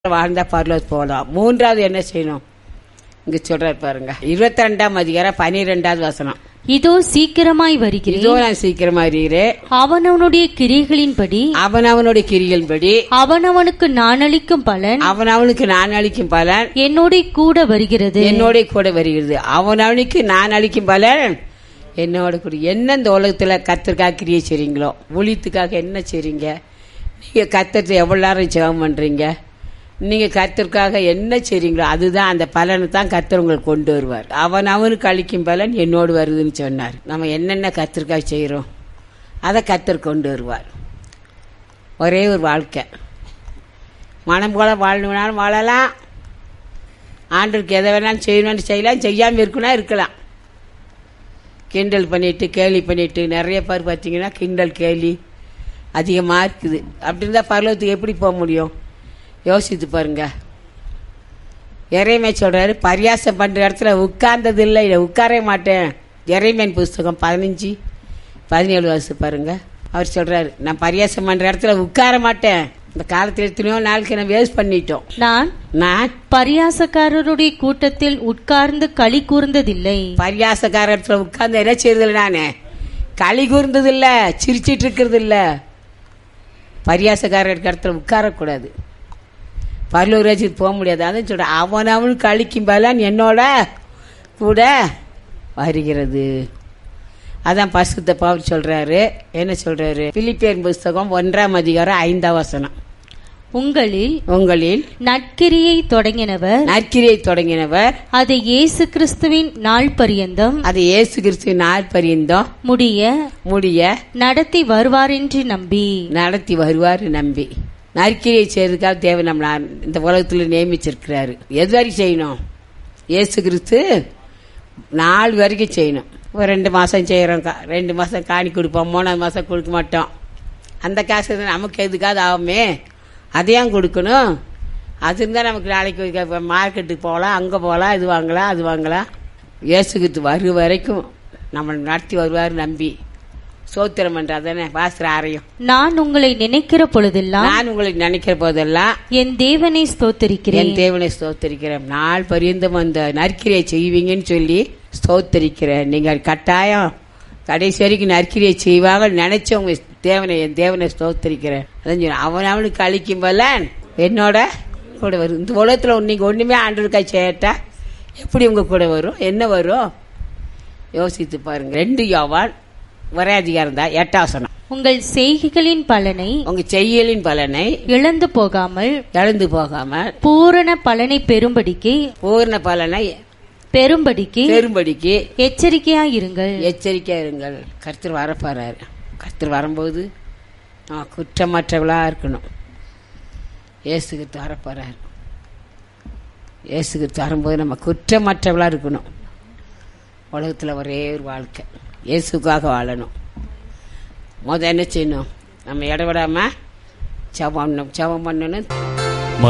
வாழ்ந்தா பரலோக போகலாம் மூன்றாவது என்ன செய்யணும் இங்க சொல்றாரு பாருங்க இருபத்தி ரெண்டாம் அதிகாரம் பனிரெண்டாவது வசனம் இதோ சீக்கிரமாய் வருகிறேன் இதோ நான் சீக்கிரமா அறிகிறேன் அவனவனுடைய கிரிகளின்படி அவன் அவனுடைய கிரிகளின்படி அவனவனுக்கு நான் அளிக்கும் பலன் அவன் அவனுக்கு நான் அளிக்கும் பலன் என்னோட கூட வருகிறது என்னோட கூட வருகிறது அவன் அவனுக்கு நான் அளிக்கும் பலன் என்னோட கூட என்ன இந்த உலகத்துல கத்திற்காக கிரியை செய்றீங்களோ ஒழித்துக்காக என்ன செய்றீங்க நீங்க கத்திரத்தை எவ்வளவு நேரம் ஜெபம் பண்றீங்க நீங்க கத்திற்காக என்ன செய்றீங்களோ அதுதான் அந்த பலனை தான் கத்தர் உங்களுக்கு கொண்டு வருவார் அவன் அவனுக்கு அளிக்கும் பலன் என்னோடு வருதுன்னு சொன்னார் நம்ம என்னென்ன கத்திற்காக செய்றோம் அதை கத்தர் கொண்டு வருவார் ஒரே ஒரு வாழ்க்கை மனம் போல வாழணும்னாலும் வாழலாம் ஆண்டருக்கு எதை வேணாலும் செய்யணும்னு செய்யலாம் செய்யாமல் இருக்கணும் இருக்கலாம் கிண்டல் பண்ணிட்டு கேலி பண்ணிட்டு நிறைய பேர் பார்த்தீங்கன்னா கிண்டல் கேலி அதிகமாக இருக்குது அப்படி இருந்தால் பரலோகத்துக்கு எப்படி போக முடியும் யோசித்து பாருங்க இறைமை சொல்றாரு பரியாசம் பண்ற இடத்துல உட்கார்ந்தது இல்லை இதை உட்காரவே மாட்டேன் இறைமையின் புஸ்தகம் பதினஞ்சு பதினேழு வருஷம் பாருங்க அவர் சொல்றாரு நான் பரியாசம் பண்ற இடத்துல உட்கார மாட்டேன் இந்த காலத்தில் எத்தனையோ நாளுக்கு நான் வேஸ்ட் பண்ணிட்டோம் நான் நான் பரியாசக்காரருடைய கூட்டத்தில் உட்கார்ந்து களி கூர்ந்ததில்லை பரியாசக்கார இடத்துல உட்கார்ந்து என்ன செய்யறதில்ல நானு களி கூர்ந்தது இல்ல சிரிச்சிட்டு இருக்கிறது இல்ல பரியாசக்கார இடத்துல உட்காரக்கூடாது பரலூர் ராஜ்யத்துக்கு போக முடியாது அதான் சொல்ற அவன் அவனுக்கு அழிக்கும் பலன் என்னோட கூட வருகிறது அதான் பசுத்த பவுல் சொல்றாரு என்ன சொல்றாரு பிலிப்பியன் புஸ்தகம் ஒன்றாம் அதிகாரம் ஐந்தாம் வசனம் உங்களில் உங்களில் நற்கிரியை தொடங்கினவர் நற்கிரியை தொடங்கினவர் அதை இயேசு கிறிஸ்துவின் நாள் பரியந்தம் அது இயேசு கிறிஸ்து நாள் பரியந்தம் முடிய முடிய நடத்தி வருவார் என்று நம்பி நடத்தி வருவார் நம்பி நற்கிரியை செய்யறதுக்காக தேவை நம்ம இந்த உலகத்தில் நியமிச்சிருக்கிறாரு எது வரைக்கும் செய்யணும் இயேசு கிறிஸ்து நாலு வரைக்கும் செய்யணும் ஒரு ரெண்டு மாதம் செய்கிறோம் ரெண்டு மாதம் காணி கொடுப்போம் மூணாவது மாதம் கொடுக்க மாட்டோம் அந்த காசு தான் நமக்கு எதுக்காவது ஆகுமே அதையும் கொடுக்கணும் அது இருந்தால் நமக்கு நாளைக்கு மார்க்கெட்டுக்கு போகலாம் அங்கே போகலாம் இது வாங்கலாம் அது வாங்கலாம் இயேசு கிறிஸ்து வரும் வரைக்கும் நம்மளை நடத்தி வருவார் நம்பி சோத்திரம் பண்ற அதானே பாஸ்திர ஆரையும் நான் உங்களை நினைக்கிற பொழுதெல்லாம் நான் உங்களை நினைக்கிற போதெல்லாம் என் தேவனை ஸ்தோத்தரிக்கிறேன் என் தேவனை ஸ்தோத்தரிக்கிறேன் நாள் பரியந்தம் அந்த நற்கிரியை செய்வீங்கன்னு சொல்லி ஸ்தோத்தரிக்கிறேன் நீங்கள் கட்டாயம் கடைசி வரைக்கும் நற்கிரியை செய்வாங்க நினைச்சவங்க தேவனை என் தேவனை ஸ்தோத்தரிக்கிறேன் அதான் சொல்றேன். அவன் அவனுக்கு அழிக்கும் போல என்னோட கூட வரும் இந்த உலகத்துல நீங்க ஒண்ணுமே ஆண்டவருக்காய் செய்யட்டா எப்படி உங்க கூட வரும் என்ன வரும் யோசித்து பாருங்க ரெண்டு யோவான் ஒரே அதிகாரம் தான் எட்டாசனம் உங்கள் செய்கைகளின் பலனை உங்க செய்யலின் பலனை இழந்து போகாமல் இழந்து போகாம பூரண பலனை பெறும்படிக்கு பூர்ண பலனை பெறும்படிக்கு பெரும்படிக்கு எச்சரிக்கையாயிருங்கள் எச்சரிக்கையா இருங்கள் கர்த்தர் வரப்போறாரு கர்த்தர் வரும்போது நம்ம குற்றமற்றவளா இருக்கணும் இயேசுக்கு வரப்போறாரு இயேசுக்கு வரும்போது நம்ம குற்றமற்றவளா இருக்கணும் உலகத்துல ஒரே ஒரு வாழ்க்கை இயேசுக்காக வாழணும் முத என்ன செய்யணும் நம்ம இடவிடாம ஜபம் பண்ணணும் ஜபம் பண்ணணும்